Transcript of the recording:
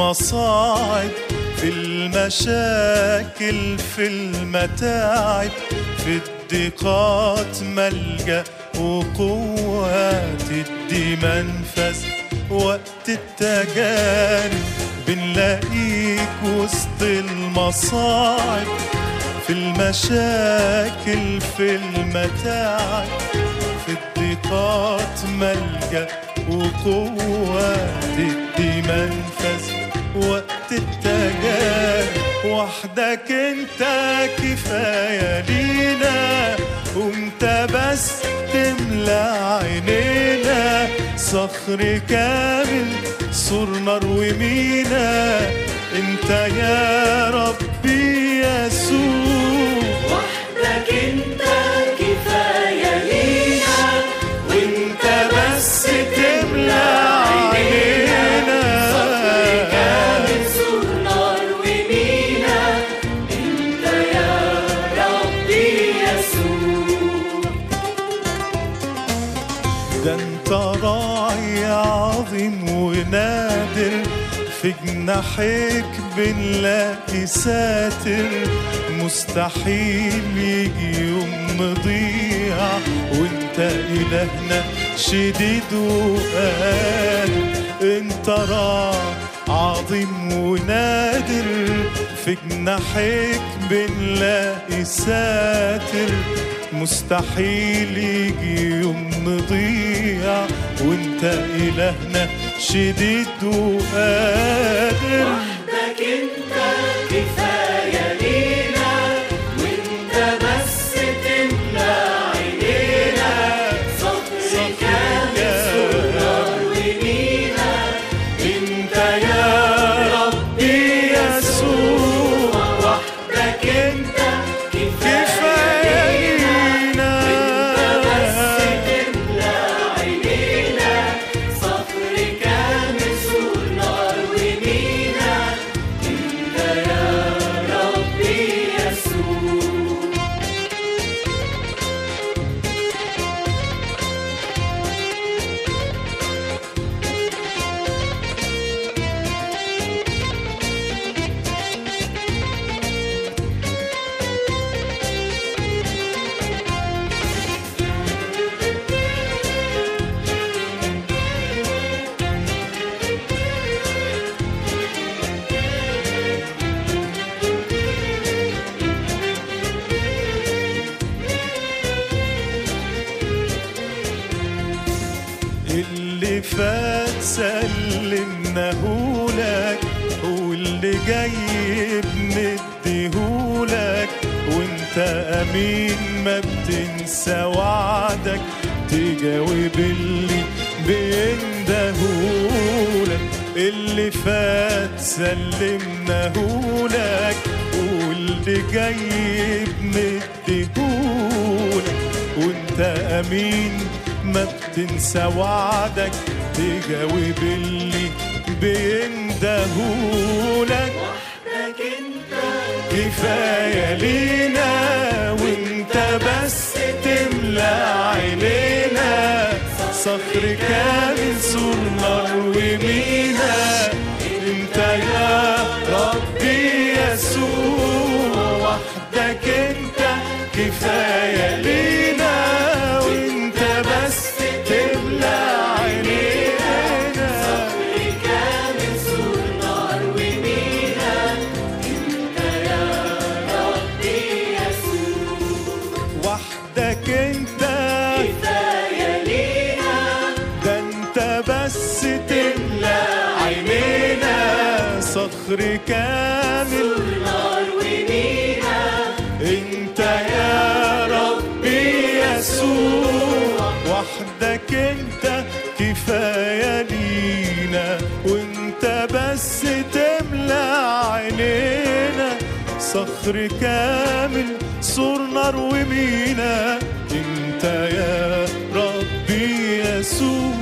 المصاعب في المشاكل في المتاعب في الضيقات ملجأ وقوة تدي منفذ وقت التجارب بنلاقيك وسط المصاعب في المشاكل في المتاعب في الضيقات ملجأ وقوة تدي منفذ وقت التجارب وحدك انت كفاية لينا وانت بس تملى عينينا صخر كامل سور نار ومينا انت يا ربي يسوع وحدك انت كفاية لينا وانت بس تملى عينينا كامل سور نار ومينا انت يا ربي يسوع ده انت راعي عظيم ونادر في جناحيك بنلاقي ساتر مستحيل يجي يوم نضيع وانت إلهنا شديد وقادر انت راعي عظيم ونادر في جناحيك بنلاقي ساتر مستحيل يجي يوم نضيع وانت إلهنا شديد وقادر وحدك انت كفاية لينا وانت بس تملى عينينا صبر كامل سور نار ومينا انت يا ربي يسوع وحدك انت كفاية كفاية لينا بس تملى عينينا صخر كامل سور نار ومينا انت يا ربي يسوع اللي فات سلمناه لك واللي جاي بنديهولك وانت امين ما بتنسى وعدك تجاوب اللي بيندهولك اللي فات سلمناه لك واللي جاي بنديهولك وانت امين ما بتنسى وعدك تجاوب اللي بيندهولك وحدك انت كفاية لينا وانت بس تملى عينينا صخر كامل سور نار ومينا انت يا ربي يسوع وحدك انت كفاية لينا وانت بس تملى عينينا كامل سور نار ومينا انت يا ربي يسوع وحدك انت كفاية لينا ده انت بس تملى عينينا صخر كامل نار ومينا انت يا ربي يسوع وحدك انت كفاية لينا وانت بس تملى عينينا صخر كامل سور نار ومينا انت يا ربي يسوع